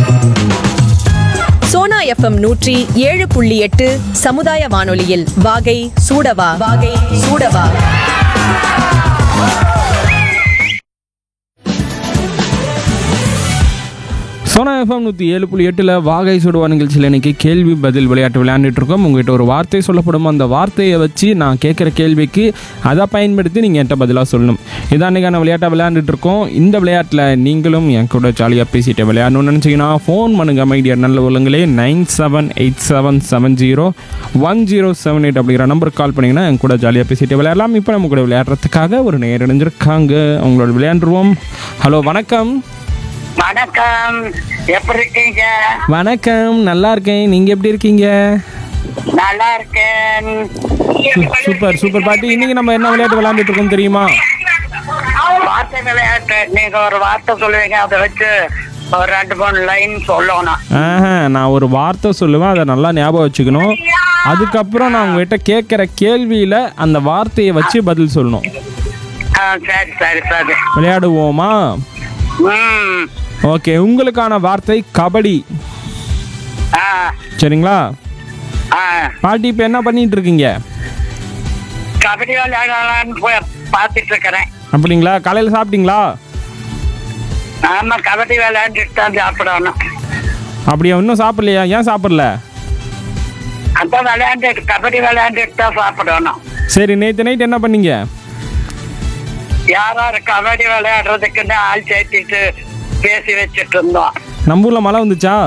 Sona FM நூற்றி ஏழு புள்ளி எட்டு சமுதாய வானொலியில் வாகை சூடவா வாகை சூடவா சோனா எஃப்எம் நூற்றி ஏழு புள்ளி எட்டில் வாகை சுடுவா நிகழ்ச்சியில் இன்னைக்கு கேள்வி பதில் விளையாட்டு விளையாண்டுட்டு இருக்கோம் உங்ககிட்ட ஒரு வார்த்தை சொல்லப்படும் அந்த வார்த்தையை வச்சு நான் கேட்குற கேள்விக்கு அதை பயன்படுத்தி நீங்கள் என்கிட்ட பதிலாக சொல்லணும் இதான் அன்றைக்கான விளையாட்டை விளையாண்டுட்டு இருக்கோம் இந்த விளையாட்டில் நீங்களும் என் கூட ஜாலியாக பேசிட்டு விளையாடணும்னு நினச்சிங்கன்னா ஃபோன் பண்ணுங்க மைடியர் நல்ல உள்ளங்களே nine seven eight seven seven zero one zero seven eight அப்படிங்கிற நம்பருக்கு கால் பண்ணிங்கன்னா என் கூட ஜாலியாக பேசிட்டு விளையாடலாம் இப்போ நம்ம கூட விளையாடுறதுக்காக ஒரு நேர் இணைஞ்சிருக்காங்க அவங்களோட விளையாண்டுருவோம் ஹலோ வணக்கம் வணக்கம் எப்படி இருக்கீங்க வணக்கம் நல்லா இருக்கேன் நீங்க எப்படி இருக்கீங்க நல்லா இருக்கேன் சூ- சூப்பர் சூப்பர் பாட்டி இன்னைக்கு நம்ம என்ன விளையாட்டு விளையாண்டுட்டு இருக்கோம் தெரியுமா வார்த்தை விளையாட்டு நீங்க ஒரு வார்த்தை சொல்லுவீங்க அதை வச்சு ஒரு ரெண்டு மூணு லைன் சொல்லணும் ஆஹா, நான் ஒரு வார்த்தை சொல்லுவேன் அதை நல்லா ஞாபகம் வச்சுக்கணும் அதுக்கப்புறம் நான் உங்ககிட்ட கேட்குற கேள்வியில அந்த வார்த்தையை வச்சு பதில் சொல்லணும் ஆ, சரி சரி சரி விளையாடுவோமா ம் ஓகே உங்களுக்கான வார்த்தை கபடி ஆ சரிங்களா ஆ பாட்டி இப்போ என்ன பண்ணிட்டு இருக்கீங்க கபடி விளையாடலான்னு போய் பார்த்துட்டு இருக்கிறேன் அப்படிங்களா காலையில் சாப்பிட்டீங்களா ஆமா கபடி விளையாண்டுட்டு தான் சாப்பிடணும் அப்படியா இன்னும் சாப்பிடலையா ஏன் சாப்பிடல அதான் விளையாண்டு கபடி விளையாண்டுட்டு தான் சாப்பிடணும் சரி நேற்று நைட் என்ன பண்ணீங்க யாராரு கபடி விளையாடுறதுக்குன்னு ஆள் சேர்த்திட்டு பேசி வச்சுட்டு இருந்தோம் நம்ம ஊரில் மழை வந்துச்சா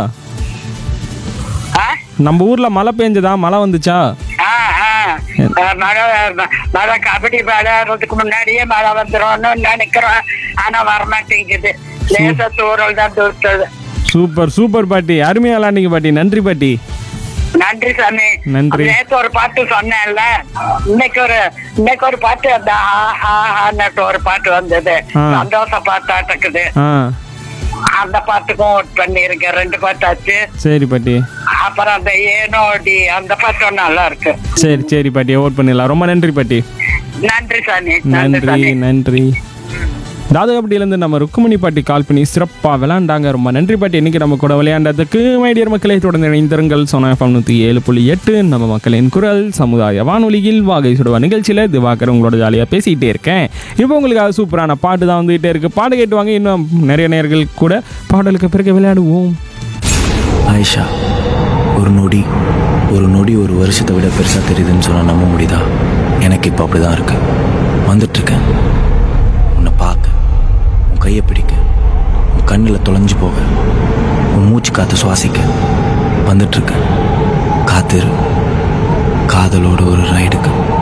ஆ நம்ம ஊரில் மழை பெஞ்சதா மழை வந்துச்சா ஆ, ஆ. அஹ் மழை மழை கபடி விளையாடுறதுக்கு முன்னாடியே மழை வந்துரும்னு நினைக்கிறோம் ஆனா வரமாட்டேங்குது லேசா தூரல் தான் தூர்த்தது சூப்பர் சூப்பர் பாட்டி அருமையா விளாண்டிங்க பாட்டி நன்றி பாட்டி நன்றி சாமி நன்றி. நேத்து ஒரு பாட்டு சொன்னேன்ல இன்னைக்கு ஒரு இன்னைக்கு ஒரு பாட்டு அந்த ஆ, ஆ, ஆன்னுட்டு ஒரு பாட்டு வந்தது ஆ. சந்தோஷ பாட்டாட்டுக்குது ஆ அந்த பாட்டுக்கும் ஓட் பண்ணிருக்கேன் ரெண்டு பாட்டாச்சு சரி பாட்டி அப்புறம் அந்த ஏனோடி அந்த பாட்டும் நல்லா இருக்கு சரி சரி பாட்டி ஓட் பண்ணிடலாம் ரொம்ப நன்றி பாட்டி நன்றி சாமி நன்றி நன்றி சாமி நன்றி தாது கபடியிலேருந்து நம்ம ருக்குமணி பாட்டி கால் பண்ணி சிறப்பாக விளையாண்டாங்க ரொம்ப நன்றி பாட்டி இன்னைக்கு நம்ம கூட விளையாண்டதுக்கு மைடியர் மக்களை தொடர்ந்து இணைந்திருங்கள் சோனா எஃப்எம் நூற்றி ஏழு புள்ளி எட்டு நம்ம மக்களின் குரல் சமுதாய வானொலியில் வாகை சுடுவா நிகழ்ச்சியில் திவாகர் உங்களோட ஜாலியாக பேசிக்கிட்டே இருக்கேன் இப்போ உங்களுக்காக சூப்பரான பாட்டு தான் வந்துகிட்டே இருக்கு பாட்டு கேட்டுவாங்க இன்னும் நிறைய நேர்கள் கூட பாடலுக்கு பிறகு விளையாடுவோம் ஆயிஷா ஒரு நொடி ஒரு நொடி ஒரு வருஷத்தை விட பெருசாக தெரியுதுன்னு சொன்னால் நம்ப முடியுதா எனக்கு இப்போ அப்படி தான் இருக்கு வந்துட்டுருக்கேன் உன்னை பார்க்க உன் கையை பிடிக்க உன் கண்ணில் தொலைஞ்சு போக உன் மூச்சு காற்று சுவாசிக்க வந்துட்டுருக்கேன் காத்திரு காதலோட ஒரு ரைடுக்கு